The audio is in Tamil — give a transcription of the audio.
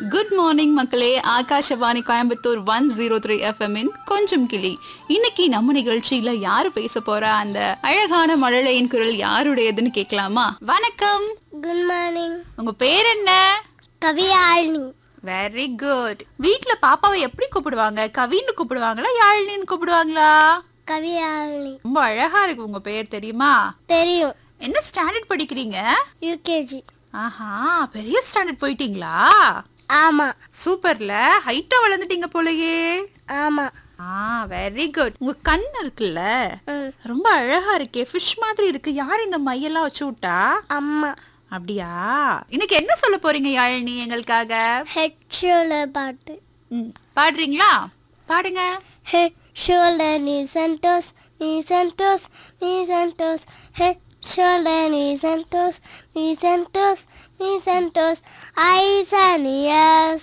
குட் மார்னிங் மக்களே Akashvani Coimbatore one zero three எஃப்எம்மின் கொஞ்சம் கிளி இன்னைக்கு நம்ம நிகழ்ச்சியில யாரு பேச போறா அந்த அழகான மழலையின் குரல் யாருடையதுன்னு கேட்கலாமா வணக்கம் குட் மார்னிங் உங்க பேர் என்ன கவியாழினி வெரி குட் வீட்ல பாப்பாவை எப்படி கூப்பிடுவாங்க கவின்னு கூப்பிடுவாங்களா யாழினின்னு கூப்பிடுவாங்களா கவியாழினி ரொம்ப அழகா இருக்கு உங்க பேர் தெரியுமா தெரியும் என்ன ஸ்டாண்டர்ட் படிக்கிறீங்க யூகேஜி ஆஹா பெரிய ஸ்டாண்டர்ட் போயிட்டீங்களா ஆமாம் சூப்பர்ல ஹைட்டா வளர்ந்துட்டீங்க போலயே ஆமாம் ஆ வெரி குட் உங்க கண் இருக்குல்ல ம் ரொம்ப அழகா இருக்கே ஃபிஷ் மாதிரி இருக்கு யார் இந்த மையெல்லாம் வச்சு விட்டா அம்மா அப்படியா இன்னைக்கு என்ன சொல்ல போறீங்க யாழினி எங்களுக்காக ஹெட் ஷோல்டர் பாட்டு ம், பாடுறீங்களா பாடுங்க head shoulder knees and toes knees and toes knees and toes head shoulder knees and toes knees and toes knees and toes eyes and years